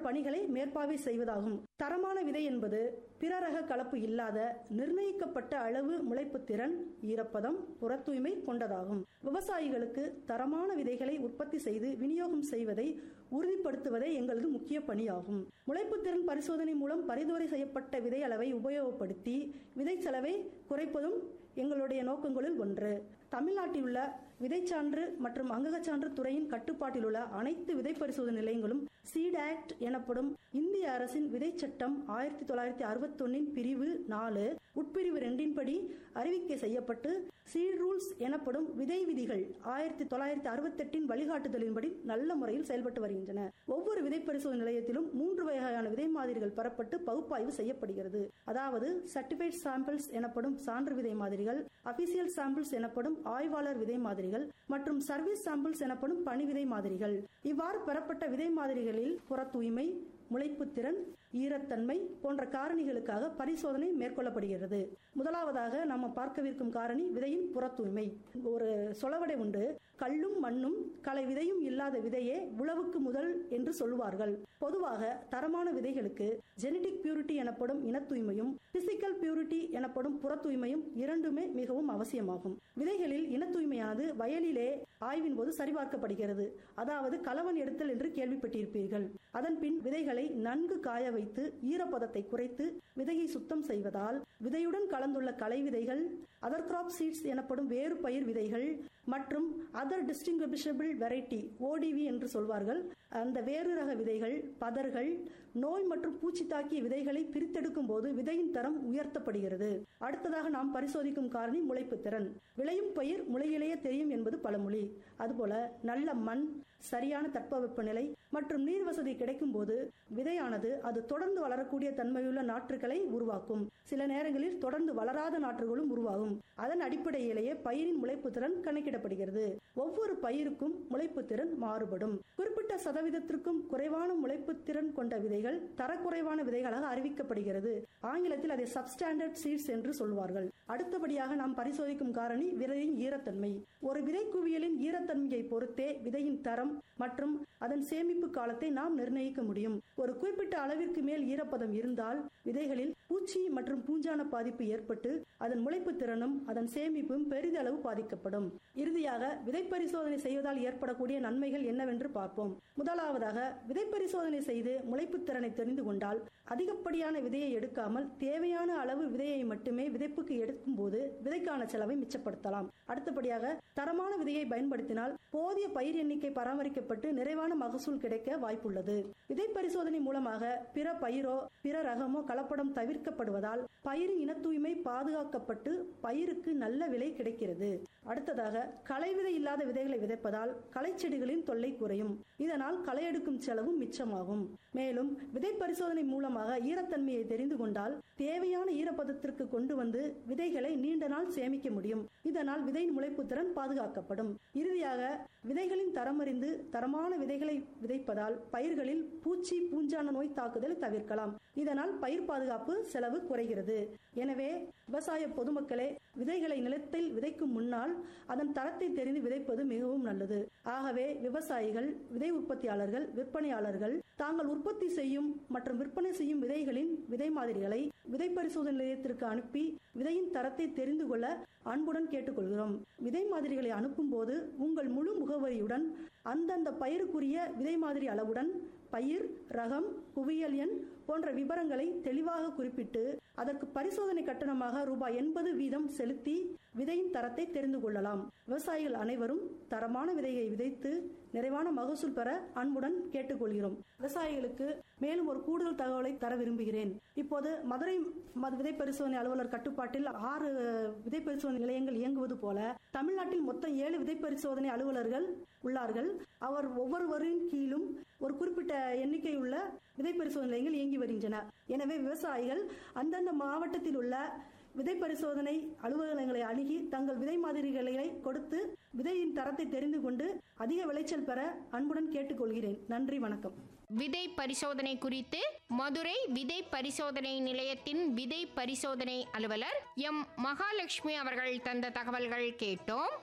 பணிகளை மேற்பார்வை செய்வதாகும் தரமான விதை என்பது பிற ரக கலப்பு இல்லாத நிர்ணயிக்கப்பட்ட அளவு முளைப்பு திறன் ஈரப்பதம் புற தூய்மை கொண்டதாகும் விவசாயிகளுக்கு தரமான விதைகளை உற்பத்தி செய்து விநியோகம் செய்வதை உறுதிப்படுத்துவதே எங்களது முக்கிய பணியாகும் முளைப்பு திறன் பரிசோதனை மூலம் பரிந்துரை செய்யப்பட்ட விதை அளவை உபயோகப்படுத்தி விதை செலவை குறைப்பதும் எங்களுடைய நோக்கங்களில் ஒன்று தமிழ்நாட்டில் உள்ள விதைச்சான்று மற்றும் அங்ககச்சான்று துறையின் கட்டுப்பாட்டில் உள்ள அனைத்து விதை பரிசோதனை நிலையங்களும் சீட் ஆக்ட் எனப்படும் இந்திய அரசின் விதை சட்டம் ஆயிரத்தி தொள்ளாயிரத்தி அறுபத்தொன்னின் பிரிவு நாலு உட்பிரிவு ரெண்டின் படி அறிவிக்கை செய்யப்பட்டு சீட் ரூல்ஸ் எனப்படும் விதை விதிகள் ஆயிரத்தி தொள்ளாயிரத்தி அறுபத்தெட்டின் வழிகாட்டுதலின்படி நல்ல முறையில் செயல்பட்டு வருகின்றன ஒவ்வொரு விதை பரிசோதனை நிலையத்திலும் மூன்று வகையான விதை மாதிரிகள் பெறப்பட்டு பகுப்பாய்வு செய்யப்படுகிறது அதாவது சர்டிஃபைட் சாம்பிள்ஸ் எனப்படும் சான்று விதை மாதிரிகள் அபிசியல் சாம்பிள்ஸ் எனப்படும் ஆய்வாளர் விதை மாதிரிகள் மற்றும் சர்வீஸ் சாம்பிள்ஸ் எனப்படும் பணி விதை மாதிரிகள் இவ்வாறு பெறப்பட்ட விதை மாதிரிகளில் புற தூய்மை முளைப்பு திறன் ஈரத்தன்மை போன்ற காரணிகளுக்காக பரிசோதனை மேற்கொள்ளப்படுகிறது முதலாவதாக நம்ம பார்க்கவிருக்கும் காரணி விதையின் புற தூய்மை ஒரு சொலவடை உண்டு கல்லும் மண்ணும் களை விதையும் இல்லாத விதையே உழவுக்கு முதல் என்று சொல்லுவார்கள் பொதுவாக தரமான விதைகளுக்கு ஜெனடிக் பியூரிட்டி எனப்படும் இன தூய்மையும் பிசிக்கல் பியூரிட்டி எனப்படும் புற தூய்மையும் இரண்டுமே மிகவும் அவசியமாகும் விதைகளில் இன தூய்மையானது வயலிலே ஆய்வின் போது சரிபார்க்கப்படுகிறது அதாவது கலவன் எடுத்தல் என்று கேள்விப்பட்டிருப்பீர்கள் அதன் பின் விதைகளை நன்கு காய வைத்து ஈரப்பதத்தை குறைத்து விதையை சுத்தம் செய்வதால் விதையுடன் கலந்துள்ள களை விதைகள் அதர் கிராப் சீட்ஸ் எனப்படும் வேறு பயிர் விதைகள் மற்றும் அதர் டிஸ்டிங்கிஷபிள் வெரைட்டி ஓடிவி என்று சொல்வார்கள் அந்த வேறு ரக விதைகள் பதர்கள் நோய் மற்றும் பூச்சி தாக்கிய விதைகளை பிரித்தெடுக்கும் போது விதையின் தரம் உயர்த்தப்படுகிறது அடுத்ததாக நாம் பரிசோதிக்கும் காரணி முளைப்பு திறன் விளையும் பயிர் முளையிலேயே தெரியும் என்பது பழமொழி அதுபோல நல்ல மண் சரியான தட்பவெப்பநிலை மற்றும் நீர் வசதி கிடைக்கும் போது விதையானது அது தொடர்ந்து வளரக்கூடிய தன்மையுள்ள நாற்றுகளை உருவாக்கும் சில நேரங்களில் தொடர்ந்து வளராத நாற்றுகளும் உருவாகும் அதன் அடிப்படையிலேயே பயிரின் முளைப்பு திறன் கணக்கிடப்படுகிறது ஒவ்வொரு பயிருக்கும் முளைப்பு திறன் மாறுபடும் குறிப்பிட்ட சதவீதத்திற்கும் குறைவான முளைப்பு திறன் கொண்ட விதைகள் தரக்குறைவான விதைகளாக அறிவிக்கப்படுகிறது ஆங்கிலத்தில் அதை சப்ஸ்டாண்டர்ட் சீட்ஸ் என்று சொல்வார்கள் அடுத்தபடியாக நாம் பரிசோதிக்கும் காரணி விதையின் ஈரத்தன்மை ஒரு விதை குவியலின் ஈரத்தன்மையை பொறுத்தே விதையின் தரம் மற்றும் அதன் சேமிப்பு காலத்தை நாம் நிர்ணயிக்க முடியும் ஒரு குறிப்பிட்ட அளவிற்கு மேல் ஈரப்பதம் இருந்தால் விதைகளில் பூச்சி மற்றும் பூஞ்சான பாதிப்பு ஏற்பட்டு அதன் முளைப்பு திறனும் அதன் சேமிப்பும் பெரிதளவு பாதிக்கப்படும் இறுதியாக விதை பரிசோதனை செய்வதால் ஏற்படக்கூடிய நன்மைகள் என்னவென்று பார்ப்போம் முதலாவதாக விதை பரிசோதனை செய்து முளைப்பு திறனை தெரிந்து கொண்டால் அதிகப்படியான விதையை எடுக்காமல் தேவையான அளவு விதையை மட்டுமே விதைப்புக்கு எடுக்கும் போது விதைக்கான செலவை மிச்சப்படுத்தலாம் அடுத்தபடியாக தரமான விதையை பயன்படுத்தினால் போதிய பயிர் எண்ணிக்கை பராமரிக்கப்பட்டு நிறைவான மகசூல் கிடைக்க வாய்ப்புள்ளது விதை பரிசோதனை மூலமாக பிற பயிரோ பிற ரகமோ கலப்படம் தவிர்க்கப்படுவதால் பயிரின் இன தூய்மை பாதுகாக்கப்பட்டு பயிருக்கு நல்ல விலை கிடைக்கிறது அடுத்ததாக களை விதை இல்லாத விதைகளை விதைப்பதால் களை செடிகளின் தொல்லை குறையும் இதனால் களை எடுக்கும் செலவும் மிச்சமாகும் மேலும் விதை பரிசோதனை மூலமாக ஈரத்தன்மையை தெரிந்து கொண்டால் தேவையான ஈரப்பதத்திற்கு கொண்டு வந்து விதைகளை நீண்ட நாள் சேமிக்க முடியும் இதனால் விதையின் முளைப்பு திறன் பாதுகாக்கப்படும் இறுதியாக விதைகளின் தரமறிந்து தரமான விதைகளை விதைப்பதால் பயிர்களில் பூச்சி பூஞ்சான நோய் தாக்குதலை தவிர்க்கலாம் இதனால் பயிர் பாதுகாப்பு செலவு குறைகிறது எனவே விவசாய பொதுமக்களே விதைகளை நிலத்தில் விதைக்கும் முன்னால் அதன் தரத்தை தெரிந்து விதைப்பது மிகவும் நல்லது ஆகவே விவசாயிகள் விதை உற்பத்தியாளர்கள் விற்பனையாளர்கள் தாங்கள் உற்பத்தி செய்யும் மற்றும் விற்பனை செய்யும் விதைகளின் விதை மாதிரிகளை விதை பரிசோதனை நிலையத்திற்கு அனுப்பி விதையின் தரத்தை தெரிந்து கொள்ள அன்புடன் கேட்டுக்கொள்கிறோம் விதை மாதிரிகளை அனுப்பும் போது உங்கள் முழு முகவரியுடன் அந்தந்த பயிருக்குரிய விதை மாதிரி அளவுடன் பயிர் ரகம் குவியல் எண் போன்ற விவரங்களை தெளிவாக குறிப்பிட்டு அதற்கு பரிசோதனை கட்டணமாக ரூபாய் எண்பது வீதம் செலுத்தி விதையின் தரத்தை தெரிந்து கொள்ளலாம் விவசாயிகள் அனைவரும் தரமான விதையை விதைத்து நிறைவான மகசூல் பெற அன்புடன் கேட்டுக்கொள்கிறோம் விவசாயிகளுக்கு மேலும் ஒரு கூடுதல் தகவலை தர விரும்புகிறேன் இப்போது மதுரை ம- விதை பரிசோதனை அலுவலர் கட்டுப்பாட்டில் ஆறு விதை பரிசோதனை நிலையங்கள் இயங்குவது போல தமிழ்நாட்டில் மொத்தம் ஏழு விதை பரிசோதனை அலுவலர்கள் உள்ளார்கள் அவர் ஒவ்வொருவரின் கீழும் ஒரு குறிப்பிட்ட எண்ணிக்கை உள்ள விதை பரிசோதனை நிலையங்கள் இயங்கி வருகின்றன எனவே விவசாயிகள் அந்தந்த மாவட்டத்தில் உள்ள விதை பரிசோதனை அலுவலகங்களை அணுகி தங்கள் விதை மாதிரிகளை கொடுத்து விதையின் தரத்தை தெரிந்து கொண்டு அதிக விளைச்சல் பெற அன்புடன் கேட்டுக்கொள்கிறேன் நன்றி வணக்கம் விதை பரிசோதனை குறித்து மதுரை விதை பரிசோதனை நிலையத்தின் விதை பரிசோதனை அலுவலர் எம் மகாலட்சுமி அவர்கள் தந்த தகவல்கள் கேட்டோம்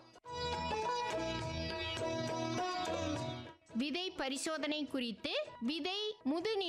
விதை பரிசோதனை குறித்து விதை முதுநிலை